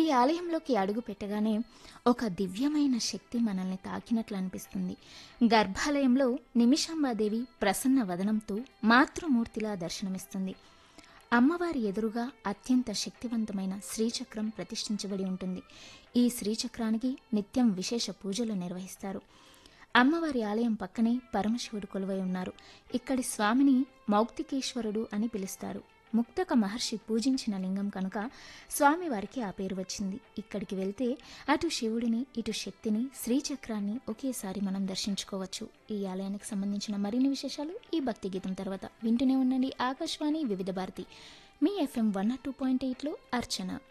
ఈ ఆలయంలోకి అడుగు పెట్టగానే ఒక దివ్యమైన శక్తి మనల్ని తాకినట్లు అనిపిస్తుంది గర్భాలయంలో నిమిషాంబాదేవి ప్రసన్న వదనంతో మాతృమూర్తిలా దర్శనమిస్తుంది అమ్మవారి ఎదురుగా అత్యంత శక్తివంతమైన శ్రీచక్రం ప్రతిష్ఠించబడి ఉంటుంది ఈ శ్రీచక్రానికి నిత్యం విశేష పూజలు నిర్వహిస్తారు అమ్మవారి ఆలయం పక్కనే పరమశివుడు కొలువై ఉన్నారు ఇక్కడి స్వామిని మౌక్తికేశ్వరుడు అని పిలుస్తారు ముక్తక మహర్షి పూజించిన లింగం కనుక స్వామివారికి ఆ పేరు వచ్చింది ఇక్కడికి వెళ్తే అటు శివుడిని ఇటు శక్తిని శ్రీచక్రాన్ని ఒకేసారి మనం దర్శించుకోవచ్చు ఈ ఆలయానికి సంబంధించిన మరిన్ని విశేషాలు ఈ భక్తి గీతం తర్వాత వింటూనే ఉండండి ఆకాశవాణి వివిధ భారతి మీ ఎఫ్ఎం వన్ టూ పాయింట్ ఎయిట్లో అర్చన